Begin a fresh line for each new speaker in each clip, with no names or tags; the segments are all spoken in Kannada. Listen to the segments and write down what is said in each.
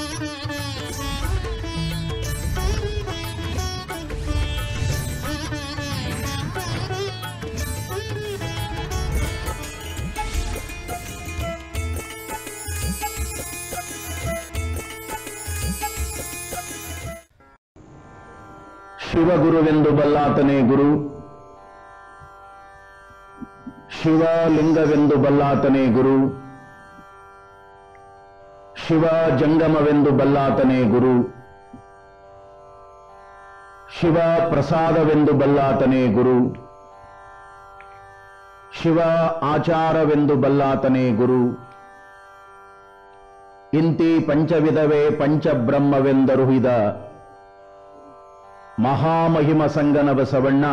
ಶಿವಗುರುವೆಂದು ಬಲ್ಲಾತನೇ ಗುರು ಶಿವಲಿಂಗವೆಂದು ಬಲ್ಲಾತನೇ ಗುರು ಶಿವ ಜಂಗಮವೆಂದು ಬಲ್ಲಾತನೇ ಗುರು ಶಿವ ಪ್ರಸಾದವೆಂದು ಬಲ್ಲಾತನೇ ಗುರು ಶಿವ ಆಚಾರವೆಂದು ಬಲ್ಲಾತನೇ ಗುರು ಇಂತಿ ಪಂಚವಿಧವೇ ಪಂಚಬ್ರಹ್ಮವೆಂದರುಹಿದ ಮಹಾಮಹಿಮ ಸಂಗನ ಬಸವಣ್ಣ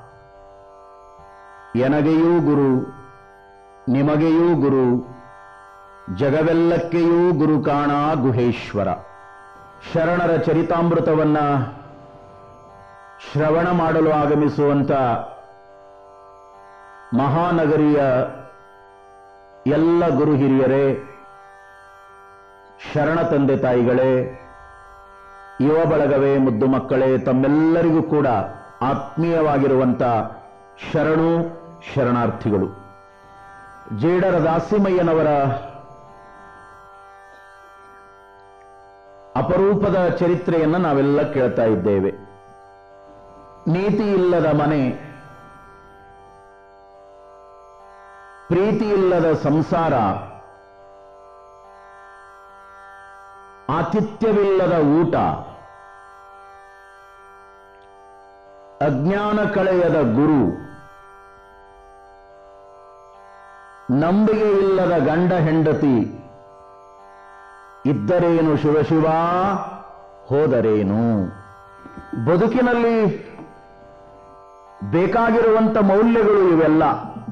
ಎನಗೆಯೂ ಗುರು ನಿಮಗೆಯೂ ಗುರು ಜಗವೆಲ್ಲಕ್ಕೆಯೂ ಗುರು ಕಾಣ ಗುಹೇಶ್ವರ ಶರಣರ ಚರಿತಾಮೃತವನ್ನ ಶ್ರವಣ ಮಾಡಲು ಆಗಮಿಸುವಂತ ಮಹಾನಗರಿಯ ಎಲ್ಲ ಗುರು ಹಿರಿಯರೇ ಶರಣ ತಂದೆ ತಾಯಿಗಳೇ ಯುವ ಬಳಗವೇ ಮುದ್ದು ಮಕ್ಕಳೇ ತಮ್ಮೆಲ್ಲರಿಗೂ ಕೂಡ ಆತ್ಮೀಯವಾಗಿರುವಂತ ಶರಣು ಶರಣಾರ್ಥಿಗಳು ಜೇಡರ ದಾಸಿಮಯ್ಯನವರ ಅಪರೂಪದ ಚರಿತ್ರೆಯನ್ನು ನಾವೆಲ್ಲ ಕೇಳ್ತಾ ಇದ್ದೇವೆ ನೀತಿ ಇಲ್ಲದ ಮನೆ ಪ್ರೀತಿ ಇಲ್ಲದ ಸಂಸಾರ ಆತಿಥ್ಯವಿಲ್ಲದ ಊಟ ಅಜ್ಞಾನ ಕಳೆಯದ ಗುರು ನಂಬಿಕೆ ಇಲ್ಲದ ಗಂಡ ಹೆಂಡತಿ ಇದ್ದರೇನು ಶಿವಶಿವ ಹೋದರೇನು ಬದುಕಿನಲ್ಲಿ ಬೇಕಾಗಿರುವಂತ ಮೌಲ್ಯಗಳು ಇವೆಲ್ಲ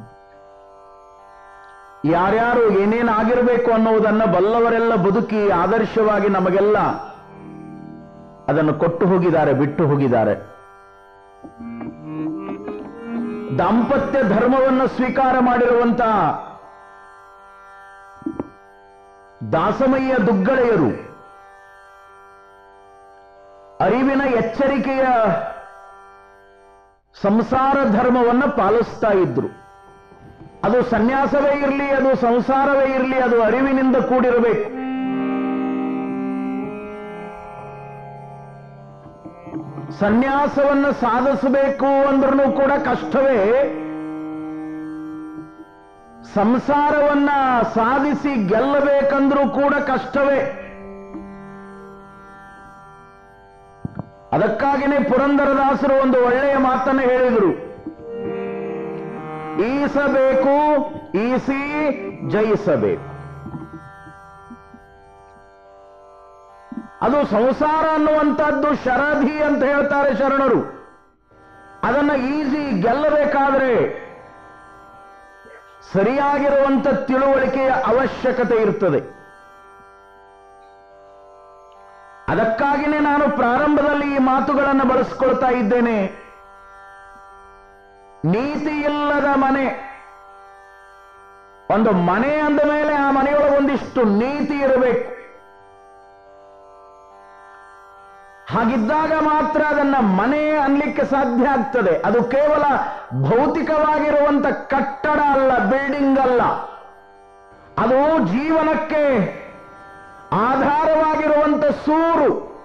ಯಾರ್ಯಾರು ಏನೇನಾಗಿರಬೇಕು ಅನ್ನುವುದನ್ನ ಬಲ್ಲವರೆಲ್ಲ ಬದುಕಿ ಆದರ್ಶವಾಗಿ ನಮಗೆಲ್ಲ ಅದನ್ನು ಕೊಟ್ಟು ಹೋಗಿದ್ದಾರೆ ಬಿಟ್ಟು ಹೋಗಿದ್ದಾರೆ ದಾಂಪತ್ಯ ಧರ್ಮವನ್ನು ಸ್ವೀಕಾರ ಮಾಡಿರುವಂತ ದಾಸಮಯ್ಯ ದುಗ್ಗಳೆಯರು ಅರಿವಿನ ಎಚ್ಚರಿಕೆಯ ಸಂಸಾರ ಧರ್ಮವನ್ನು ಪಾಲಿಸ್ತಾ ಇದ್ರು ಅದು ಸನ್ಯಾಸವೇ ಇರಲಿ ಅದು ಸಂಸಾರವೇ ಇರಲಿ ಅದು ಅರಿವಿನಿಂದ ಕೂಡಿರಬೇಕು ಸನ್ಯಾಸವನ್ನು ಸಾಧಿಸಬೇಕು ಅಂದ್ರೂ ಕೂಡ ಕಷ್ಟವೇ ಸಂಸಾರವನ್ನ ಸಾಧಿಸಿ ಗೆಲ್ಲಬೇಕಂದ್ರೂ ಕೂಡ ಕಷ್ಟವೇ ಅದಕ್ಕಾಗಿನೇ ಪುರಂದರದಾಸರು ಒಂದು ಒಳ್ಳೆಯ ಮಾತನ್ನು ಹೇಳಿದರು ಈಸಬೇಕು ಈಸಿ ಜಯಿಸಬೇಕು ಅದು ಸಂಸಾರ ಅನ್ನುವಂಥದ್ದು ಶರಧಿ ಅಂತ ಹೇಳ್ತಾರೆ ಶರಣರು ಅದನ್ನ ಈಸಿ ಗೆಲ್ಲಬೇಕಾದ್ರೆ ಸರಿಯಾಗಿರುವಂತ ತಿಳುವಳಿಕೆಯ ಅವಶ್ಯಕತೆ ಇರ್ತದೆ ಅದಕ್ಕಾಗಿನೇ ನಾನು ಪ್ರಾರಂಭದಲ್ಲಿ ಈ ಮಾತುಗಳನ್ನು ಬಳಸ್ಕೊಳ್ತಾ ಇದ್ದೇನೆ ನೀತಿ ಇಲ್ಲದ ಮನೆ ಒಂದು ಮನೆ ಅಂದ ಮೇಲೆ ಆ ಮನೆಯೊಳಗೆ ಒಂದಿಷ್ಟು ನೀತಿ ಇರಬೇಕು ಹಾಗಿದ್ದಾಗ ಮಾತ್ರ ಅದನ್ನ ಮನೆ ಅನ್ಲಿಕ್ಕೆ ಸಾಧ್ಯ ಆಗ್ತದೆ ಅದು ಕೇವಲ ಭೌತಿಕವಾಗಿರುವಂತ ಕಟ್ಟಡ ಅಲ್ಲ ಬಿಲ್ಡಿಂಗ್ ಅಲ್ಲ ಅದು ಜೀವನಕ್ಕೆ ಆಧಾರವಾಗಿರುವಂತ ಸೂರು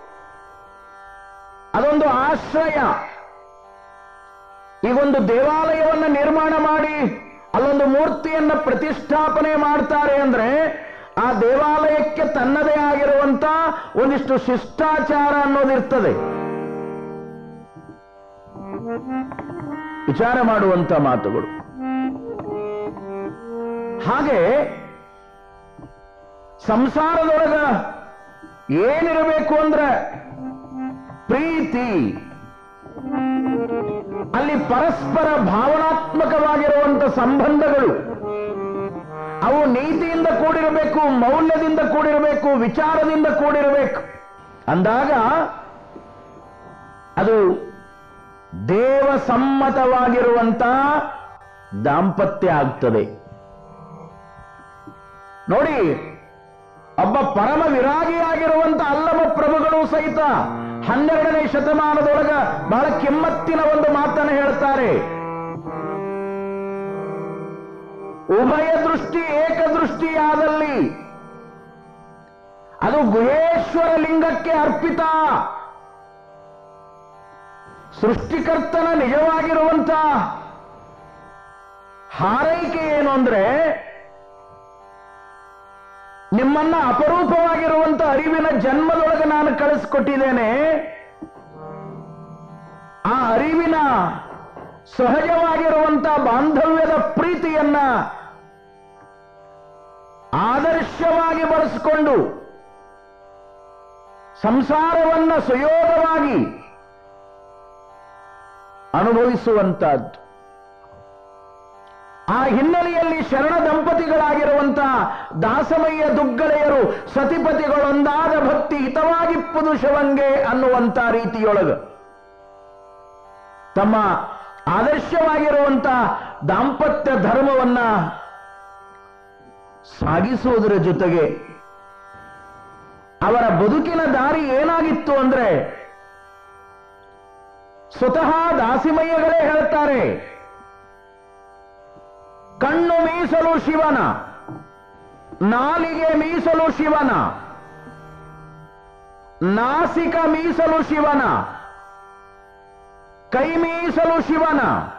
ಅದೊಂದು ಆಶ್ರಯ ಈಗೊಂದು ದೇವಾಲಯವನ್ನ ನಿರ್ಮಾಣ ಮಾಡಿ ಅಲ್ಲೊಂದು ಮೂರ್ತಿಯನ್ನ ಪ್ರತಿಷ್ಠಾಪನೆ ಮಾಡ್ತಾರೆ ಅಂದ್ರೆ ಆ ದೇವಾಲಯಕ್ಕೆ ತನ್ನದೇ ಆಗಿರುವಂತ ಒಂದಿಷ್ಟು ಶಿಷ್ಟಾಚಾರ ಅನ್ನೋದಿರ್ತದೆ ವಿಚಾರ ಮಾಡುವಂತ ಮಾತುಗಳು ಹಾಗೆ ಸಂಸಾರದೊಳಗ ಏನಿರಬೇಕು ಅಂದ್ರೆ ಪ್ರೀತಿ ಅಲ್ಲಿ ಪರಸ್ಪರ ಭಾವನಾತ್ಮಕವಾಗಿರುವಂತ ಸಂಬಂಧಗಳು ಅವು ನೀತಿಯಿಂದ ಕೂಡಿರಬೇಕು ಮೌಲ್ಯದಿಂದ ಕೂಡಿರಬೇಕು ವಿಚಾರದಿಂದ ಕೂಡಿರಬೇಕು ಅಂದಾಗ ಅದು ದೇವಸಮ್ಮತವಾಗಿರುವಂತ ದಾಂಪತ್ಯ ಆಗ್ತದೆ ನೋಡಿ ಒಬ್ಬ ಪರಮ ವಿರಾಗಿಯಾಗಿರುವಂತ ಸಹಿತ ಹನ್ನೆರಡನೇ ಶತಮಾನದೊಳಗ ಬಹಳ ಕೆಮ್ಮತ್ತಿನ ಒಂದು ಮಾತನ್ನು ಹೇಳ್ತಾರೆ ಉಭಯ ದೃಷ್ಟಿ ಏಕದೃಷ್ಟಿಯಾದಲ್ಲಿ ಅದು ಗುಹೇಶ್ವರ ಲಿಂಗಕ್ಕೆ ಅರ್ಪಿತ ಸೃಷ್ಟಿಕರ್ತನ ನಿಜವಾಗಿರುವಂತ ಹಾರೈಕೆ ಏನು ಅಂದ್ರೆ ನಿಮ್ಮನ್ನ ಅಪರೂಪವಾಗಿರುವಂತ ಅರಿವಿನ ಜನ್ಮದೊಳಗೆ ನಾನು ಕಳಿಸ್ಕೊಟ್ಟಿದ್ದೇನೆ ಆ ಅರಿವಿನ ಸಹಜವಾಗಿರುವಂತ ಬಾಂಧವ್ಯದ ಪ್ರೀತಿಯನ್ನ ಆದರ್ಶವಾಗಿ ಬಳಸಿಕೊಂಡು ಸಂಸಾರವನ್ನ ಸುಯೋಗವಾಗಿ ಅನುಭವಿಸುವಂತಹದ್ದು ಆ ಹಿನ್ನೆಲೆಯಲ್ಲಿ ಶರಣ ದಂಪತಿಗಳಾಗಿರುವಂತ ದಾಸಮಯ್ಯ ದುಗ್ಗಳೆಯರು ಸತಿಪತಿಗಳೊಂದಾದ ಭಕ್ತಿ ಹಿತವಾಗಿಪ್ಪುದು ಶವಂಗೆ ಅನ್ನುವಂತ ರೀತಿಯೊಳಗ ತಮ್ಮ ಆದರ್ಶವಾಗಿರುವಂತ ದಾಂಪತ್ಯ ಧರ್ಮವನ್ನ ಸಾಗಿಸುವುದರ ಜೊತೆಗೆ ಅವರ ಬದುಕಿನ ದಾರಿ ಏನಾಗಿತ್ತು ಅಂದ್ರೆ ಸ್ವತಃ ದಾಸಿಮಯ್ಯಗಳೇ ಹೇಳ್ತಾರೆ ಕಣ್ಣು ಮೀಸಲು ಶಿವನ ನಾಲಿಗೆ ಮೀಸಲು ಶಿವನ ನಾಸಿಕ ಮೀಸಲು ಶಿವನ ಕೈ ಮೀಸಲು ಶಿವನ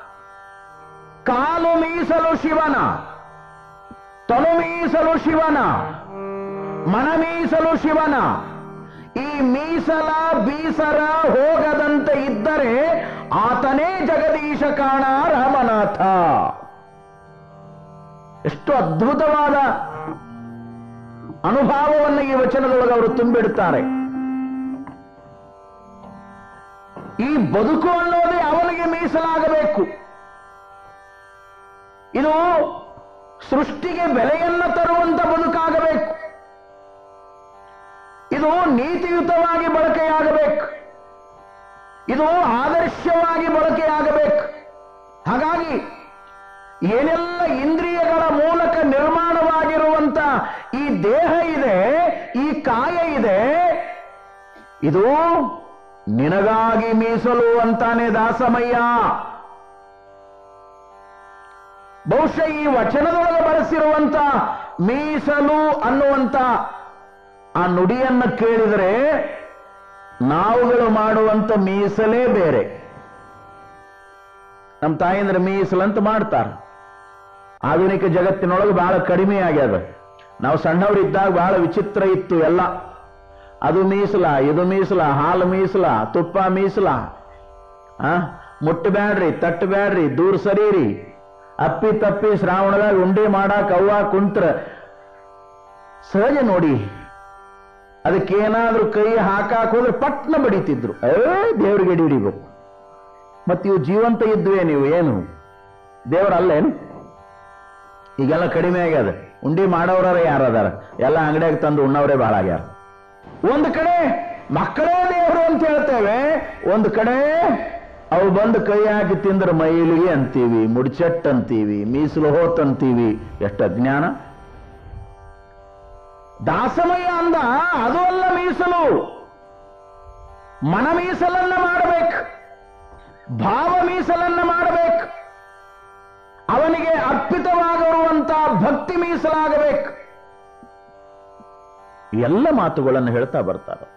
ಕಾಲು ಮೀಸಲು ಶಿವನ ತನು ಮೀಸಲು ಶಿವನ ಮನ ಮೀಸಲು ಶಿವನ ಈ ಮೀಸಲ ಬೀಸರ ಹೋಗದಂತೆ ಇದ್ದರೆ ಆತನೇ ಜಗದೀಶ ಕಾಣ ರಾಮನಾಥ ಎಷ್ಟು ಅದ್ಭುತವಾದ ಅನುಭವವನ್ನು ಈ ವಚನದೊಳಗೆ ಅವರು ತುಂಬಿಡುತ್ತಾರೆ ಈ ಬದುಕು ಅನ್ನೋದೇ ಅವನಿಗೆ ಮೀಸಲಾಗಬೇಕು ಇದು ಸೃಷ್ಟಿಗೆ ಬೆಲೆಯನ್ನ ತರುವಂತ ಬದುಕಾಗಬೇಕು ಇದು ನೀತಿಯುತವಾಗಿ ಬಳಕೆಯಾಗಬೇಕು ಇದು ಆದರ್ಶವಾಗಿ ಬಳಕೆಯಾಗಬೇಕು ಹಾಗಾಗಿ ಏನೆಲ್ಲ ಇಂದ್ರಿಯಗಳ ಮೂಲಕ ನಿರ್ಮಾಣವಾಗಿರುವಂತ ಈ ದೇಹ ಇದೆ ಈ ಕಾಯ ಇದೆ ಇದು ನಿನಗಾಗಿ ಮೀಸಲು ಅಂತಾನೆ ದಾಸಮಯ್ಯ ಬಹುಶಃ ಈ ವಚನದೊಳಗೆ ಬಳಸಿರುವಂತ ಮೀಸಲು ಅನ್ನುವಂತ ಆ ನುಡಿಯನ್ನ ಕೇಳಿದರೆ ನಾವುಗಳು ಮಾಡುವಂತ ಮೀಸಲೇ ಬೇರೆ ನಮ್ಮ ತಾಯಂದ್ರ ಮೀಸಲಂತ ಮಾಡ್ತಾರ ಆಧುನಿಕ ಜಗತ್ತಿನೊಳಗೆ ಬಹಳ ಕಡಿಮೆ ಆಗ್ಯದ ನಾವು ಸಣ್ಣವರಿದ್ದಾಗ ಬಹಳ ವಿಚಿತ್ರ ಇತ್ತು ಎಲ್ಲ ಅದು ಮೀಸಲ ಇದು ಮೀಸಲ ಹಾಲು ಮೀಸಲ ತುಪ್ಪ ಮೀಸಲ ಆ ಮುಟ್ಟಬ್ಯಾಡ್ರಿ ತಟ್ಟಬ್ಯಾಡ್ರಿ ದೂರ ಸರೀರಿ ಅಪ್ಪಿ ತಪ್ಪಿ ಶ್ರಾವಣದಾಗ ಉಂಡೆ ಮಾಡಾಕ ಅವ್ವ ಕುಂತ್ರ ಸಹಜ ನೋಡಿ ಅದಕ್ಕೇನಾದ್ರೂ ಕೈ ಹಾಕಾಕ್ ಹೋದ್ರೆ ಪಟ್ನ ಬಡಿತಿದ್ರು ಏ ದೇವ್ರಿಗೆ ಎಡಿ ಹಿಡಿಬೇಕು ಮತ್ತೆ ಇವು ಜೀವಂತ ಇದ್ವೇ ನೀವು ಏನು ದೇವರಲ್ಲೇನು ಈಗೆಲ್ಲ ಕಡಿಮೆ ಆಗ್ಯದ ಉಂಡಿ ಮಾಡೋರ ಯಾರದಾರ ಎಲ್ಲ ಅಂಗಡಿಯಾಗ ತಂದು ಉಣ್ಣವರೇ ಭಾಳ ಆಗ್ಯಾರ ಒಂದು ಕಡೆ ಮಕ್ಕಳೇ ದೇವರು ಅಂತ ಹೇಳ್ತೇವೆ ಒಂದು ಕಡೆ ಅವು ಬಂದು ಕೈ ಹಾಕಿ ತಿಂದ್ರೆ ಮೈಲಿಗೆ ಅಂತೀವಿ ಮುಡ್ಚೆಟ್ ಅಂತೀವಿ ಮೀಸಲು ಹೋತ್ ಅಂತೀವಿ ಎಷ್ಟು ಅಜ್ಞಾನ ದಾಸಮಯ ಅಂದ ಅದು ಅಲ್ಲ ಮೀಸಲು ಮನ ಮೀಸಲನ್ನ ಮಾಡಬೇಕು ಭಾವ ಮೀಸಲನ್ನ ಮಾಡಬೇಕು ಅವನಿಗೆ ಅರ್ಪಿತವಾಗಿರುವಂತ ಭಕ್ತಿ ಮೀಸಲಾಗಬೇಕು ಎಲ್ಲ ಮಾತುಗಳನ್ನು ಹೇಳ್ತಾ ಬರ್ತಾರೆ